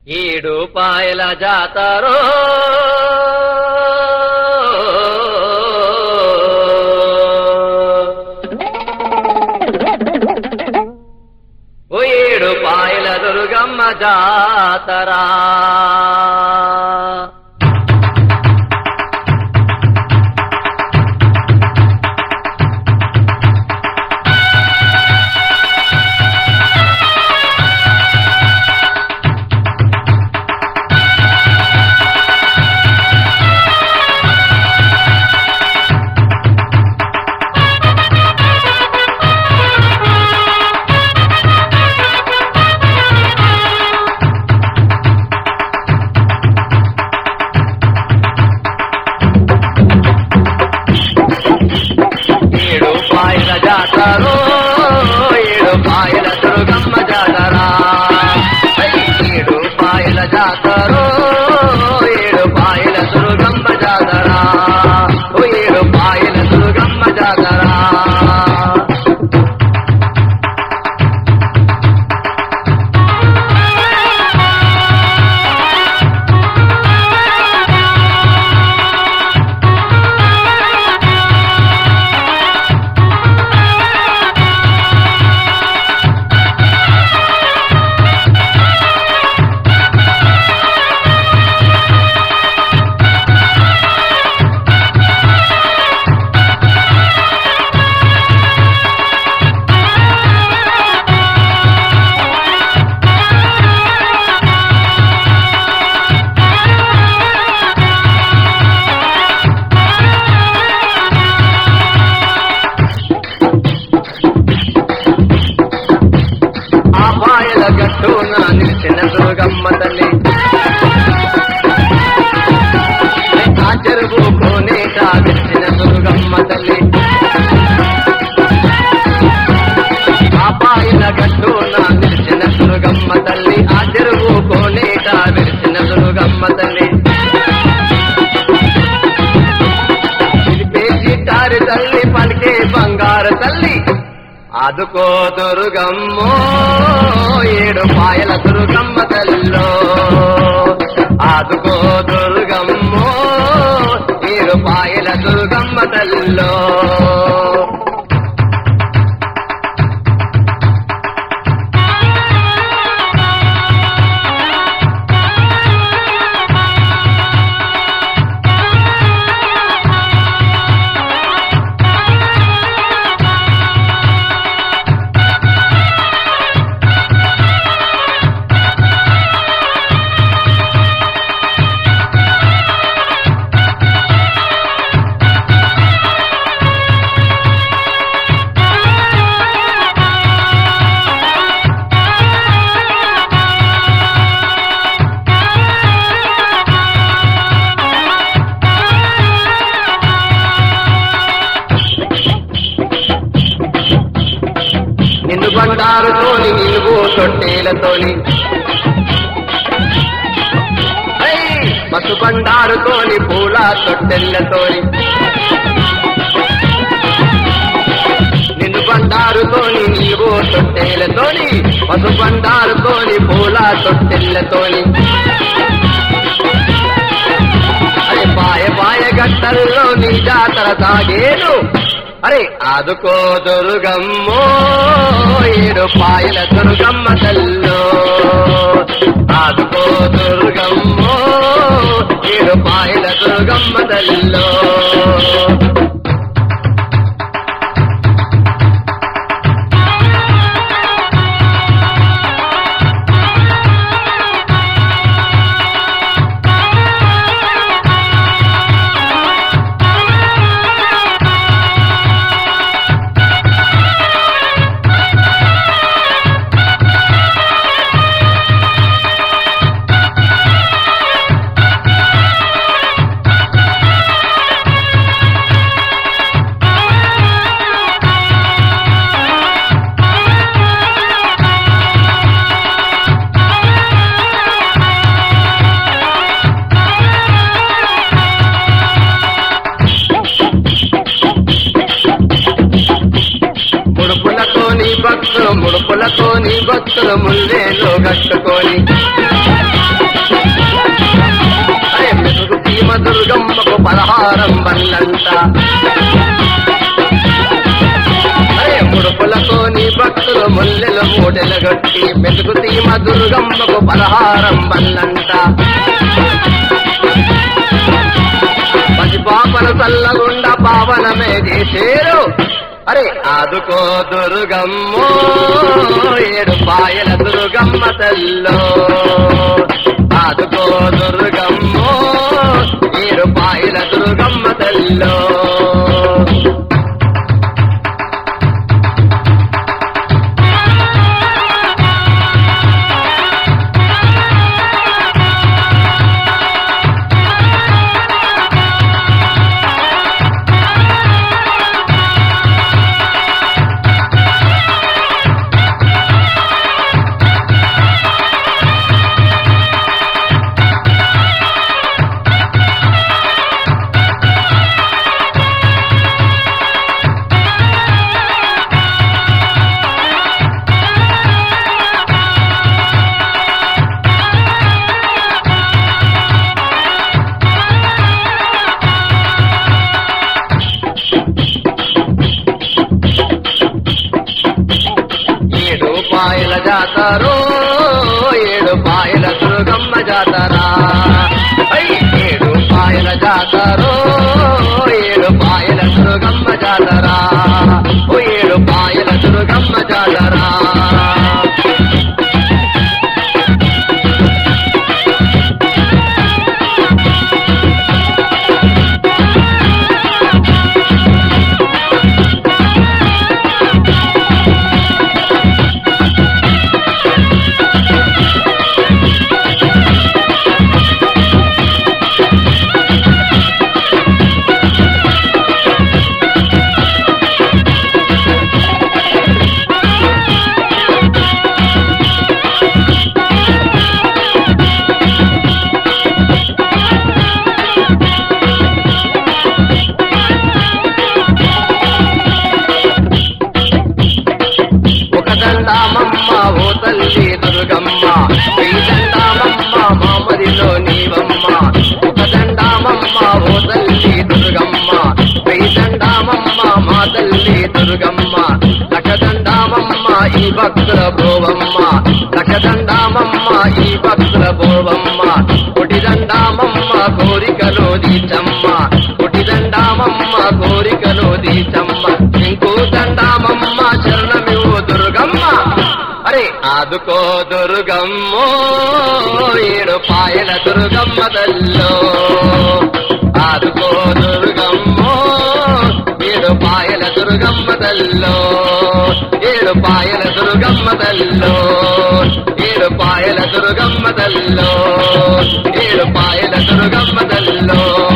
ఏడు పాయల జాతరో ఓ ఏడు పాయల దుర్గమ్మ జాతరా ఏడు పాయల జాతరో ఏడు పాయల దుర్గమ్మ జాతరా ఐ, ఏడు పాయల జాతరో ఏడు పాయల దుర్గమ్మ జాతరా ఓ ఏడు పాయల దుర్గమ్మ జాతరా ఆ పాయల గట్టున నిలిచిన దుర్గమ్మ తల్లి ఆ చెరువు కోనేట విరిచిన దుర్గమ్మ తల్లి ఆ పాయల గట్టున నిలిచిన దుర్గమ్మ తల్లి ఆ చెరువు కోనేట విరిచిన దుర్గమ్మ తల్లి పిలిపేసి తారి తల్లి పలికే బంగారు తల్లి అదుకో దుర్గమ్మో ఏడు పాయల దుర్గమ్మ తల్లో అదుకో దుర్గమ్మో ఏడు పాయల దుర్గమ్మ తల్లో నిన్ను బండారుతోని నిలువు తొట్టేలతోని ఐ, మసు బండారుతోని పూల తొట్టెళ్ళతోని నిన్ను బండారుతోని నీవు తొట్టేలతోని మసు బండారుతోని పూల తొట్టెళ్ళతోని అరే పాయ పాయ గట్టల్లో నీ జాతర సాగేను అరే ఆదుకో దుర్గమ్మో ఏడు పాయల దుర్గమ్మ తల్లో ఆదుకో దుర్గమ్మో ఏడు పాయల దుర్గమ్మ తల్లో ముడుపులతో నీ భక్తులు ముడుపులతో నీ భక్తులు ముల్లేలో కట్టుకొని పలహారం వల్లంట అరే ముడుపులతో నీ భక్తులు ముల్లెలు మూటెలు గట్టి మెతుకు తీమ దుర్గమ్మకు పలహారం వల్లంట పసిపాపల చల్లగుండా పావనమే చేసేరు అరే ఆదుకో దుర్గమ్మో ఏడు పాయల దుర్గమ్మ తల్లో ఆదుకో దుర్గమ్మో ఏడు పాయల దుర్గమ్మ తల్లో ఏడు పాయల జాతరో ఏడు పాయల దుర్గమ్మ జాతరా ఐ, ఏడు పాయల జాతరో ఏడు పాయల దుర్గమ్మ జాతరా ఓ ఏడు పాయల దుర్గమ్మ జాతరా ఒక దండామమ్మ ఓ తల్లి దుర్గమ్మ వెయ్యి దండామమ్మ మామదిలో నీవమ్మ ఒక దండామమ్మ ఓ తల్లి దుర్గమ్మ వెయ్యి దండామమ్మ మా తల్లి దుర్గమ్మ లక్ష దండామమ్మ ఈ భక్తుల భోవమ్మ లక్ష దండామమ్మ ఈ భక్తుల భోవమ్మ కొటి దండామమ్మ కోరికలు దీచమ్మ కొటి దండామమ్మ కోరికలు దీచమ్మ ఇంకో దండామమ్మ శరణమివు దుర్గమ్మ అరే ఆదుకో దుర్గమ్మో ఏడు పాయల దుర్గమ్మ తల్లో ఆదుకో దుర్గమ్మో ఏడు పాయల దుర్గమ్మ తల్లో ఏడు పాయల దుర్గమ్మ తల్లో ఏడు పాయల దుర్గమ్మ తల్లో ఏడు పాయల దుర్గమ్మ తల్లో